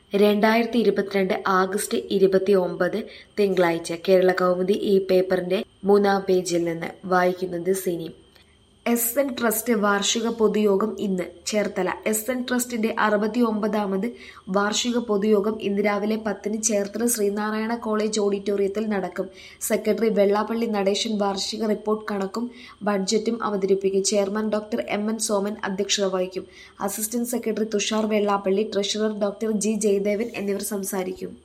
രണ്ടായിരത്തി ഇരുപത്തിരണ്ട് ആഗസ്റ്റ് ഇരുപത്തി ഒമ്പത് തിങ്കളാഴ്ച കേരള കൗമുദി ഈ പേപ്പറിന്റെ മൂന്നാം പേജിൽ നിന്ന് വായിക്കുന്നത് സിനി എസ് എൻ ട്രസ്റ്റ് വാർഷിക പൊതുയോഗം ഇന്ന് ചേർത്തല എസ് എൻ ട്രസ്റ്റിന്റെ അറുപത്തി ഒമ്പതാമത് വാർഷിക പൊതുയോഗം ഇന്ന് രാവിലെ പത്തിന് ചേർത്തല ശ്രീനാരായണ കോളേജ് ഓഡിറ്റോറിയത്തിൽ നടക്കും സെക്രട്ടറി വെള്ളാപ്പള്ളി നടേശൻ വാർഷിക റിപ്പോർട്ട് കണക്കും ബഡ്ജറ്റും അവതരിപ്പിക്കും chairman doctor M N Soman അധ്യക്ഷത വഹിക്കും assistant secretary Thushar Vellappally treasurer doctor G Jayadevan എന്നിവർ സംസാരിക്കും